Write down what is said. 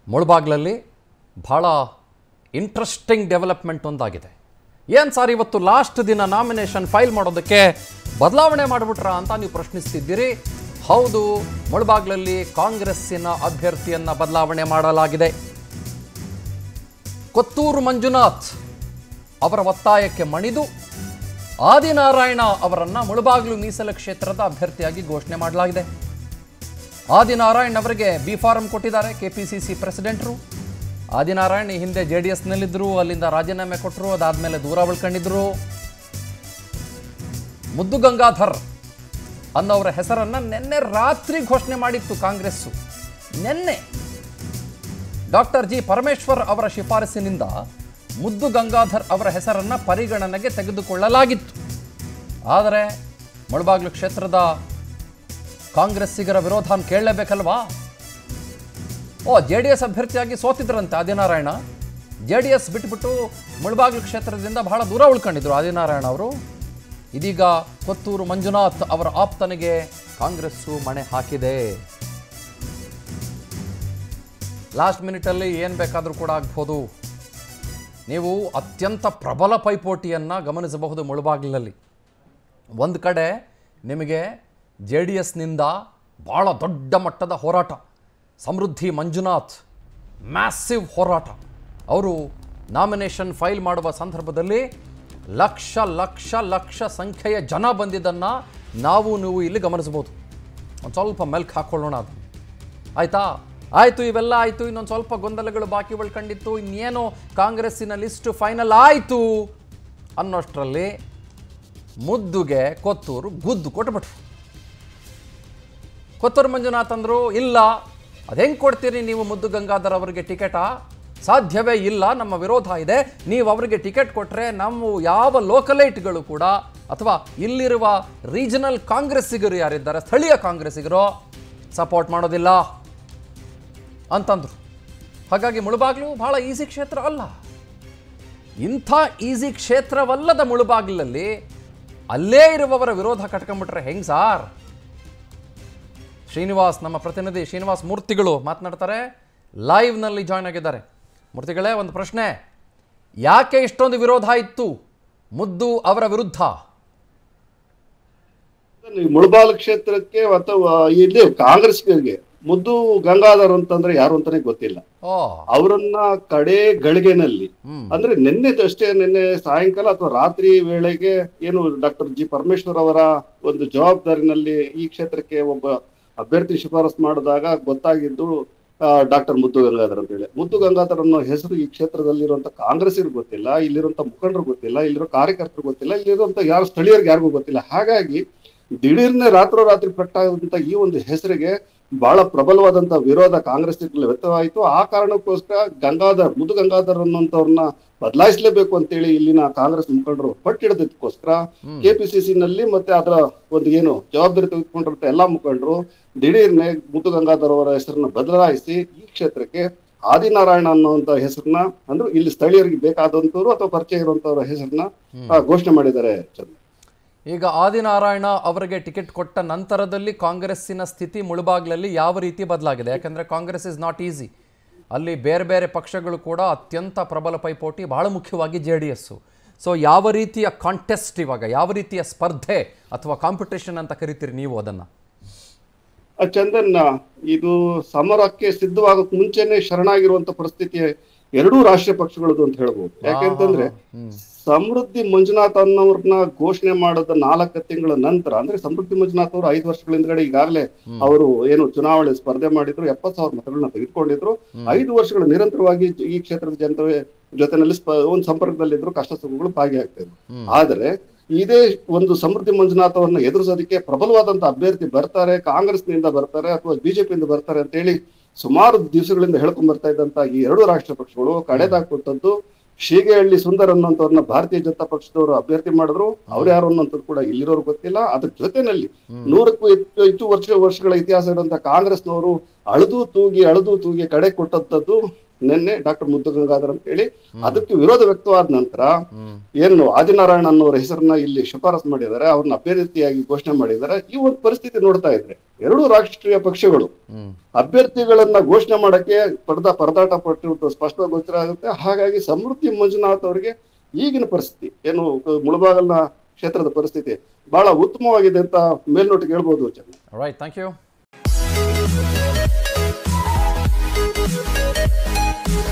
ಮುಳಬಾಗ್ಲಲ್ಲಿ ಭಾಳ interesting development ಒಂದಾಗಿದೆ ಏನು ಸರ್ ಇವತ್ತು ಲಾಸ್ಟ್ ದಿನ ನಾಮಿನೇಷನ್ ಫೈಲ್ ಮಾಡೋದಕ್ಕೆ ಬದಲಾವಣೆ ಮಾಡಿಬಿಟ್ರ ಅಂತ ನೀವು ಪ್ರಶ್ನಿಸ್ತಿದ್ದೀರಿ ಹೌದು ಮುಳಬಾಗ್ಲಲ್ಲಿ ಕಾಂಗ್ರೆಸ್ಸಿನ ಅಭ್ಯರ್ಥಿಯನ್ನು ಬದಲಾವಣೆ ಮಾಡಲಾಗಿದೆ ಕೊತ್ತೂರು ಮಂಜುನಾಥ್ ಅವರ ಒತ್ತಾಯಕ್ಕೆ ಮಣಿದು ಆದಿನಾರಾಯಣ ಅವರನ್ನು ಮುಳಬಾಗ್ಲು ಮೀಸಲು ಕ್ಷೇತ್ರದ ಅಭ್ಯರ್ಥಿಯಾಗಿ ಘೋಷಣೆ ಮಾಡಲಾಗಿದೆ ಆದಿನಾರಾಯಣ್ ಅವರಿಗೆ ಬಿ ಫಾರಂ ಕೊಟ್ಟಿದ್ದಾರೆ ಕೆ ಪಿ ಸಿ ಸಿ ಪ್ರೆಸಿಡೆಂಟ್ರು ಆದಿನಾರಾಯಣ್ ಈ ಹಿಂದೆ ಜೆ ಡಿ ಎಸ್ನಲ್ಲಿದ್ದರು ಅಲ್ಲಿಂದ ರಾಜೀನಾಮೆ ಕೊಟ್ಟರು ಅದಾದಮೇಲೆ ದೂರ ಉಳ್ಕೊಂಡಿದ್ರು ಮುದ್ದು ಗಂಗಾಧರ್ ಅನ್ನೋರ ಹೆಸರನ್ನು ನಿನ್ನೆ ರಾತ್ರಿ ಘೋಷಣೆ ಮಾಡಿತ್ತು ಕಾಂಗ್ರೆಸ್ಸು ನಿನ್ನೆ ಡಾಕ್ಟರ್ ಜಿ ಪರಮೇಶ್ವರ್ ಅವರ ಶಿಫಾರಸಿನಿಂದ ಮುದ್ದು ಗಂಗಾಧರ್ ಅವರ ಹೆಸರನ್ನು ಪರಿಗಣನೆಗೆ ತೆಗೆದುಕೊಳ್ಳಲಾಗಿತ್ತು ಆದರೆ ಮುಳಬಾಗ್ಲು ಕ್ಷೇತ್ರದ ಕಾಂಗ್ರೆಸ್ಸಿಗರ ವಿರೋಧ ಕೇಳಲೇಬೇಕಲ್ವಾ ಓ ಜೆ ಡಿ ಎಸ್ ಅಭ್ಯರ್ಥಿಯಾಗಿ ಸೋತಿದ್ರಂತೆ ಆದಿನಾರಾಯಣ ಜೆ ಡಿ ಎಸ್ ಬಿಟ್ಬಿಟ್ಟು ಮುಳಬಾಗ್ಲು ಕ್ಷೇತ್ರದಿಂದ ಬಹಳ ದೂರ ಉಳ್ಕೊಂಡಿದ್ರು ಆದಿನಾರಾಯಣ ಅವರು ಇದೀಗ ಕೊತ್ತೂರು ಮಂಜುನಾಥ್ ಅವರ ಆಪ್ತನಿಗೆ ಕಾಂಗ್ರೆಸ್ಸು ಮಣೆ ಹಾಕಿದೆ ಲಾಸ್ಟ್ ಮಿನಿಟಲ್ಲಿ ಏನು ಬೇಕಾದರೂ ಕೂಡ ಆಗ್ಬೋದು ನೀವು ಅತ್ಯಂತ ಪ್ರಬಲ ಪೈಪೋಟಿಯನ್ನು ಗಮನಿಸಬಹುದು ಮುಳಬಾಗಿಲಲ್ಲಿ ಒಂದು ಕಡೆ ನಿಮಗೆ ಜೆ ಡಿ ಎಸ್ನಿಂದ ಭಾಳ ದೊಡ್ಡ ಮಟ್ಟದ ಹೋರಾಟ ಸಮೃದ್ಧಿ ಮಂಜುನಾಥ್ ಮ್ಯಾಸಿವ್ ಹೋರಾಟ ಅವರು ನಾಮಿನೇಷನ್ ಫೈಲ್ ಮಾಡುವ ಸಂದರ್ಭದಲ್ಲಿ ಲಕ್ಷ ಲಕ್ಷ ಲಕ್ಷ ಸಂಖ್ಯೆಯ ಜನ ಬಂದಿದ್ದನ್ನು ನಾವು ನೀವು ಇಲ್ಲಿ ಗಮನಿಸ್ಬೋದು ಒಂದು ಸ್ವಲ್ಪ ಮೆಲ್ಕ್ ಹಾಕ್ಕೊಳ್ಳೋಣ ಅದು ಆಯ್ತಾ ಆಯಿತು ಇವೆಲ್ಲ ಆಯಿತು ಇನ್ನೊಂದು ಸ್ವಲ್ಪ ಗೊಂದಲಗಳು ಬಾಕಿ ಉಳ್ಕೊಂಡಿತ್ತು ಇನ್ನೇನು ಕಾಂಗ್ರೆಸ್ಸಿನ ಲಿಸ್ಟ್ ಫೈನಲ್ ಆಯಿತು ಅನ್ನೋಷ್ಟರಲ್ಲಿ ಮುದ್ದುಗೆ ಕೊತ್ತೂರು ಗುದ್ದು ಕೊಟ್ಬಿಟ್ರು ಕೊತ್ತೂರು ಮಂಜುನಾಥ್ ಅಂದರು ಇಲ್ಲ ಅದು ಹೆಂಗೆ ಕೊಡ್ತೀರಿ ನೀವು ಮುದ್ದು ಗಂಗಾಧರ್ ಅವರಿಗೆ ಟಿಕೆಟಾ ಸಾಧ್ಯವೇ ಇಲ್ಲ ನಮ್ಮ ವಿರೋಧ ಇದೆ ನೀವು ಅವರಿಗೆ ಟಿಕೆಟ್ ಕೊಟ್ಟರೆ ನಾವು ಯಾವ ಲೋಕಲೈಟ್ಗಳು ಕೂಡ ಅಥವಾ ಇಲ್ಲಿರುವ ರೀಜನಲ್ ಕಾಂಗ್ರೆಸ್ಸಿಗರು ಯಾರಿದ್ದಾರೆ ಸ್ಥಳೀಯ ಕಾಂಗ್ರೆಸ್ಸಿಗರು ಸಪೋರ್ಟ್ ಮಾಡೋದಿಲ್ಲ ಅಂತಂದ್ರು ಹಾಗಾಗಿ ಮುಳುಬಾಗ್ಲು ಬಹಳ ಈಸಿ ಕ್ಷೇತ್ರ ಅಲ್ಲ ಇಂಥ ಈಸಿ ಕ್ಷೇತ್ರವಲ್ಲದ ಮುಳುಬಾಗಿಲಲ್ಲಿ ಅಲ್ಲೇ ಇರುವವರ ವಿರೋಧ ಕಟ್ಕೊಂಡ್ಬಿಟ್ರೆ ಹೆಂಗ್ ಸಾರ್ ಶ್ರೀನಿವಾಸ್ ನಮ್ಮ ಪ್ರತಿನಿಧಿ ಶ್ರೀನಿವಾಸ್ ಮೂರ್ತಿಗಳು ಮಾತನಾಡ್ತಾರೆ ಲೈವ್ನಲ್ಲಿ ಜಾಯ್ನ್ ಆಗಿದ್ದಾರೆ ಮೂರ್ತಿಗಳೇ ಒಂದು ಪ್ರಶ್ನೆ ಯಾಕೆ ಇಷ್ಟೊಂದು ವಿರೋಧ ಇತ್ತು ಮುದ್ದು ಅವರ ವಿರುದ್ಧ ಈ ಮುಳಬಾಲ್ ಕ್ಷೇತ್ರಕ್ಕೆ ಅಥವಾ ಇಲ್ಲಿ ಕಾಂಗ್ರೆಸ್ಗೆ ಮುದ್ದು ಗಂಗಾಧರ್ ಅಂತಂದ್ರೆ ಯಾರು ಅಂತಾನೆ ಗೊತ್ತಿಲ್ಲ ಓ ಅವರನ್ನ ಕಡೆ ಗಳಿಗೆನಲ್ಲಿ ಹ್ಮ್ ಅಂದ್ರೆ ನಿನ್ನೆ ಅಷ್ಟೇ ನಿನ್ನೆ ಸಾಯಂಕಾಲ ಅಥವಾ ರಾತ್ರಿ ವೇಳೆಗೆ ಏನು ಡಾಕ್ಟರ್ ಜಿ ಪರಮೇಶ್ವರ್ ಅವರ ಒಂದು ಜವಾಬ್ದಾರಿನಲ್ಲಿ ಈ ಕ್ಷೇತ್ರಕ್ಕೆ ಒಬ್ಬ ಅಭ್ಯರ್ಥಿ ಶಿಫಾರಸ್ ಮಾಡಿದಾಗ ಗೊತ್ತಾಗಿದ್ದು ಡಾಕ್ಟರ್ ಮುದ್ದು ಗಂಗಾಧರ್ ಅಂತ ಹೇಳಿ ಮುದ್ದು ಗಂಗಾಧರ್ ಅನ್ನೋ ಹೆಸರು ಈ ಕ್ಷೇತ್ರದಲ್ಲಿರುವಂತ ಕಾಂಗ್ರೆಸ್ಸಿಗೆ ಗೊತ್ತಿಲ್ಲ ಇಲ್ಲಿರುವಂತ ಮುಖಂಡರು ಗೊತ್ತಿಲ್ಲ ಇಲ್ಲಿರೋ ಕಾರ್ಯಕರ್ತರು ಗೊತ್ತಿಲ್ಲ ಇಲ್ಲಿರುವಂತ ಯಾರು ಸ್ಥಳೀಯರಿಗೆ ಯಾರಿಗೂ ಗೊತ್ತಿಲ್ಲ ಹಾಗಾಗಿ ದಿಢೀರ್ನೆ ರಾತ್ರೋರಾತ್ರಿ ಪ್ರಕಟಾದಂತ ಈ ಒಂದು ಹೆಸರಿಗೆ ಬಹಳ ಪ್ರಬಲವಾದಂತ ವಿರೋಧ ಕಾಂಗ್ರೆಸ್ ವ್ಯಕ್ತವಾಯಿತು ಆ ಕಾರಣಕ್ಕೋಸ್ಕರ ಗಂಗಾಧರ್ ಮುದು ಗಂಗಾಧರ್ ಅನ್ನೋಂಥವ್ರನ್ನ ಬದಲಾಯಿಸಲೇಬೇಕು ಅಂತೇಳಿ ಇಲ್ಲಿನ ಕಾಂಗ್ರೆಸ್ ಮುಖಂಡರು ಪಟ್ಟಿಡೋದಕ್ಕೋಸ್ಕರ ಕೆಪಿಸಿಸಿ ನಲ್ಲಿ ಮತ್ತೆ ಅದರ ಒಂದು ಏನು ಜವಾಬ್ದಾರಿ ತೆಗೆದುಕೊಂಡಿರುವಂತ ಎಲ್ಲಾ ಮುಖಂಡರು ದಿಢೀರ್ನೆ ಮುದ್ದು ಗಂಗಾಧರ್ ಅವರ ಹೆಸರನ್ನ ಬದಲಾಯಿಸಿ ಈ ಕ್ಷೇತ್ರಕ್ಕೆ ಆದಿನಾರಾಯಣ ಅನ್ನುವಂತ ಹೆಸರನ್ನ ಅಂದ್ರೆ ಇಲ್ಲಿ ಸ್ಥಳೀಯರಿಗೆ ಬೇಕಾದಂತವ್ರು ಅಥವಾ ಪರಿಚಯ ಇರುವಂತವರ ಹೆಸರನ್ನ ಆ, ಘೋಷಣೆ ಮಾಡಿದ್ದಾರೆ ಚಂದ್ರ ಈಗ ಆದಿನಾರಾಯಣ ಅವರಿಗೆ ಟಿಕೆಟ್ ಕೊಟ್ಟ ನಂತರದಲ್ಲಿ ಕಾಂಗ್ರೆಸ್ಸಿನ ಸ್ಥಿತಿ ಮುಳುಬಾಗ್ಲಲ್ಲಿ ಯಾವ ರೀತಿ ಬದಲಾಗಿದೆ ಯಾಕಂದ್ರೆ ಕಾಂಗ್ರೆಸ್ ಇಸ್ ನಾಟ್ ಈಸಿ ಅಲ್ಲಿ ಬೇರೆ ಬೇರೆ ಪಕ್ಷಗಳು ಕೂಡ ಅತ್ಯಂತ ಪ್ರಬಲ ಪೈಪೋಟಿ ಬಹಳ ಮುಖ್ಯವಾಗಿ ಜೆ ಡಿ ಎಸ್ಸು ಸೊ ಯಾವ ರೀತಿಯ ಕಾಂಟೆಸ್ಟ್ ಇವಾಗ ಯಾವ ರೀತಿಯ ಸ್ಪರ್ಧೆ ಅಥವಾ ಕಾಂಪಿಟೇಷನ್ ಅಂತ ಕರಿತೀರಿ ನೀವು ಅದನ್ನ ಆ ಚಂದನ್ ಇದು ಸಮರಕ್ಕೆ ಸಿದ್ಧವಾಗಕ್ ಮುಂಚೆನೆ ಶರಣಾಗಿರುವಂತ ಪರಿಸ್ಥಿತಿ ಎರಡೂ ರಾಷ್ಟ್ರೀಯ ಪಕ್ಷಗಳದ್ದು ಅಂತ ಹೇಳ್ಬೋದು ಯಾಕೆಂತಂದ್ರೆ ಸಮೃದ್ಧಿ ಮಂಜುನಾಥ್ ಅನ್ನೋರ್ನ ಘೋಷಣೆ ಮಾಡಿದ ನಾಲ್ಕು ತಿಂಗಳ ನಂತರ ಅಂದ್ರೆ ಸಮೃದ್ಧಿ ಮಂಜುನಾಥ್ ಅವರು ಐದು ವರ್ಷಗಳ ಹಿಂದ್ಗಡೆ ಈಗಾಗಲೇ ಅವರು ಏನು ಚುನಾವಣೆ ಸ್ಪರ್ಧೆ ಮಾಡಿದ್ರು ಎಪ್ಪತ್ ಸಾವಿರ ಮತಗಳನ್ನ ತೆಗೆದುಕೊಂಡಿದ್ರು ಐದು ವರ್ಷಗಳ ನಿರಂತರವಾಗಿ ಈ ಕ್ಷೇತ್ರದ ಜನತೆ ಜೊತೆನಲ್ಲಿ ಸ್ಪ ಒಂದು ಸಂಪರ್ಕದಲ್ಲಿದ್ರು ಕಷ್ಟ ಸುಖಗಳು ಭಾಗಿಯಾಗ್ತಾ ಇದ್ರು ಆದ್ರೆ ಇದೇ ಒಂದು ಸಮೃದ್ಧಿ ಮಂಜುನಾಥ್ ಅವರನ್ನ ಎದುರಿಸೋದಕ್ಕೆ ಪ್ರಬಲವಾದಂತ ಅಭ್ಯರ್ಥಿ ಬರ್ತಾರೆ ಕಾಂಗ್ರೆಸ್ನಿಂದ ಬರ್ತಾರೆ ಅಥವಾ ಬಿಜೆಪಿಯಿಂದ ಬರ್ತಾರೆ ಅಂತ ಹೇಳಿ ಸುಮಾರು ದಿವಸಗಳಿಂದ ಹೇಳ್ಕೊಂಡ್ ಬರ್ತಾ ಇದ್ದಂತ ಈ ಎರಡು ರಾಷ್ಟ್ರ ಪಕ್ಷಗಳು ಕಡೆದಾಕೊಟ್ಟದ್ದು ಶೀಗೆಹಳ್ಳಿ ಸುಂದರ್ ಅನ್ನೋಂಥವ್ರನ್ನ ಭಾರತೀಯ ಜನತಾ ಪಕ್ಷದವರು ಅಭ್ಯರ್ಥಿ ಮಾಡಿದ್ರು ಅವ್ರು ಯಾರು ಅನ್ನೋಂಥದ್ದು ಕೂಡ ಇಲ್ಲಿರೋರು ಗೊತ್ತಿಲ್ಲ ಅದ್ರ ಜೊತೆನಲ್ಲಿ ನೂರಕ್ಕೂ ಹೆಚ್ಚು ಹೆಚ್ಚು ವರ್ಷ ವರ್ಷಗಳ ಇತಿಹಾಸ ಇರುವಂತ ಕಾಂಗ್ರೆಸ್ನವರು ಅಳದು ತೂಗಿ ಅಳದು ತೂಗಿ ಕಡೆ ಕೊಟ್ಟಂತದ್ದು ನಿನ್ನೆ ಡಾಕ್ಟರ್ ಮುದ್ದು ಗಂಗಾಧರ್ ಅಂತ ಹೇಳಿ ಅದಕ್ಕೆ ವಿರೋಧ ವ್ಯಕ್ತವಾದ ನಂತರ ಹ್ಮ್ ಏನು ಆದಿನಾರಾಯಣ ಅನ್ನೋರ ಹೆಸರನ್ನ ಇಲ್ಲಿ ಶಿಫಾರಸ್ ಮಾಡಿದ್ದಾರೆ ಅವ್ರನ್ನ ಅಭ್ಯರ್ಥಿಯಾಗಿ ಘೋಷಣೆ ಮಾಡಿದ್ದಾರೆ ಈ ಒಂದು ಪರಿಸ್ಥಿತಿ ನೋಡ್ತಾ ಇದ್ರೆ ಎರಡೂ ರಾಷ್ಟ್ರೀಯ ಪಕ್ಷಗಳು ಹ್ಮ್ ಅಭ್ಯರ್ಥಿಗಳನ್ನ ಘೋಷಣೆ ಮಾಡಕ್ಕೆ ಪಡೆದ ಪರದಾಟ ಪಟ್ಟಿರುವುದು ಸ್ಪಷ್ಟವಾಗಿ ಗೋಚರ ಆಗುತ್ತೆ ಹಾಗಾಗಿ ಸಮೃದ್ಧಿ ಮಂಜುನಾಥ್ ಅವರಿಗೆ ಈಗಿನ ಪರಿಸ್ಥಿತಿ ಏನು ಮುಳಬಾಗಲ್ನ ಕ್ಷೇತ್ರದ ಪರಿಸ್ಥಿತಿ ಬಹಳ ಉತ್ತಮವಾಗಿದೆ ಅಂತ ಮೇಲ್ನೋಟಿಗೆ ಹೇಳ್ಬೋದು ಚೆನ್ನ ರೈಟ್ ಥ್ಯಾಂಕ್ ಯು